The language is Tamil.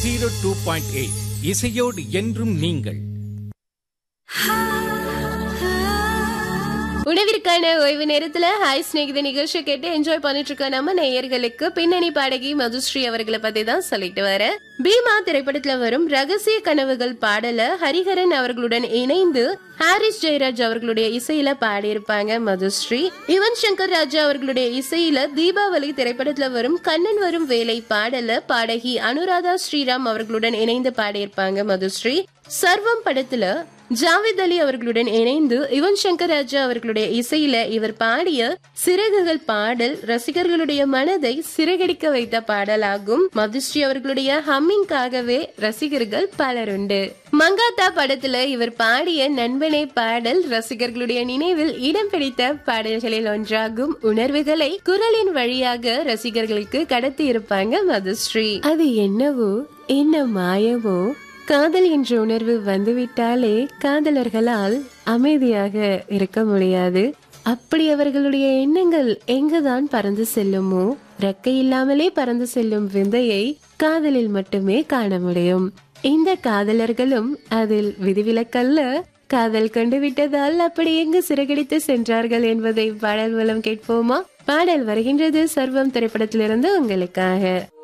ஜீரோ டூ பாயிண்ட் எயிட் இசையோடு என்றும் நீங்கள் உணவிற்கான ஓய்வு நேரத்துல ஹாய் ஸ்நேகித நிகழ்ச்சி கேட்டு என்ஜாய் பண்ணிட்டு இருக்க நம்ம நேயர்களுக்கு பின்னணி பாடகி மதுஸ்ரீ அவர்களை பத்தி தான் சொல்லிட்டு வர பீமா திரைப்படத்துல வரும் ரகசிய கனவுகள் பாடல ஹரிஹரன் அவர்களுடன் இணைந்து ஹாரிஸ் ஜெயராஜ் அவர்களுடைய இசையில பாடியிருப்பாங்க மதுஸ்ரீ யுவன் சங்கர் ராஜா அவர்களுடைய இசையில தீபாவளி திரைப்படத்துல வரும் கண்ணன் வரும் வேலை பாடல பாடகி அனுராதா ஸ்ரீராம் அவர்களுடன் இணைந்து பாடியிருப்பாங்க மதுஸ்ரீ சர்வம் படத்துல ஜாவித் அலி அவர்களுடன் இணைந்து யுவன் சங்கர் ராஜா அவர்களுடைய இசையில இவர் பாடிய சிறகுகள் பாடல் ரசிகர்களுடைய மனதை சிறகடிக்க வைத்த பாடலாகும் மதுஸ்ரீ அவர்களுடைய ஹம்மிங்காகவே ரசிகர்கள் பலருண்டு மங்காத்தா படத்துல இவர் பாடிய நண்பனை பாடல் ரசிகர்களுடைய நினைவில் இடம் பிடித்த பாடல்களில் ஒன்றாகும் உணர்வுகளை குரலின் வழியாக ரசிகர்களுக்கு கடத்தி இருப்பாங்க மதுஸ்ரீ அது என்னவோ என்ன மாயவோ காதல் என்ற உணர்வு வந்துவிட்டாலே காதலர்களால் அமைதியாக இருக்க முடியாது அப்படி அவர்களுடைய எண்ணங்கள் எங்குதான் பறந்து செல்லுமோ ரெக்கை இல்லாமலே பறந்து செல்லும் விந்தையை காதலில் மட்டுமே காண முடியும் இந்த காதலர்களும் அதில் விதிவிலக்கல்ல காதல் கண்டு விட்டதால் அப்படி எங்கு சிறகடித்து சென்றார்கள் என்பதை பாடல் மூலம் கேட்போமா பாடல் வருகின்றது சர்வம் திரைப்படத்திலிருந்து உங்களுக்காக